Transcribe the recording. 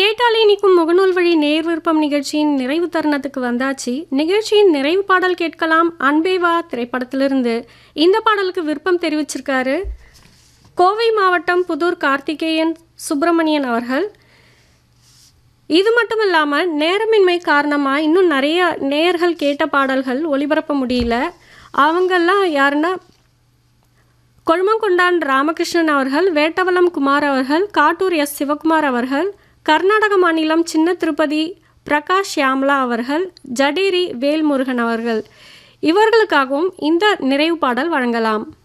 கேட்டாலே நிற்கும் முகநூல் வழி நேர் விருப்பம் நிகழ்ச்சியின் நிறைவு தருணத்துக்கு வந்தாச்சு நிகழ்ச்சியின் நிறைவு பாடல் கேட்கலாம் அன்பேவா திரைப்படத்திலிருந்து இந்த பாடலுக்கு விருப்பம் தெரிவிச்சிருக்காரு கோவை மாவட்டம் புதூர் கார்த்திகேயன் சுப்பிரமணியன் அவர்கள் இது மட்டும் இல்லாமல் நேரமின்மை காரணமாக இன்னும் நிறைய நேயர்கள் கேட்ட பாடல்கள் ஒளிபரப்ப முடியல அவங்கெல்லாம் யாருன்னா கொழுமங்கொண்டான் ராமகிருஷ்ணன் அவர்கள் வேட்டவலம் குமார் அவர்கள் காட்டூர் எஸ் சிவகுமார் அவர்கள் கர்நாடக மாநிலம் சின்ன திருப்பதி பிரகாஷ் ஷியாம்லா அவர்கள் ஜடேரி வேல்முருகன் அவர்கள் இவர்களுக்காகவும் இந்த நிறைவு பாடல் வழங்கலாம்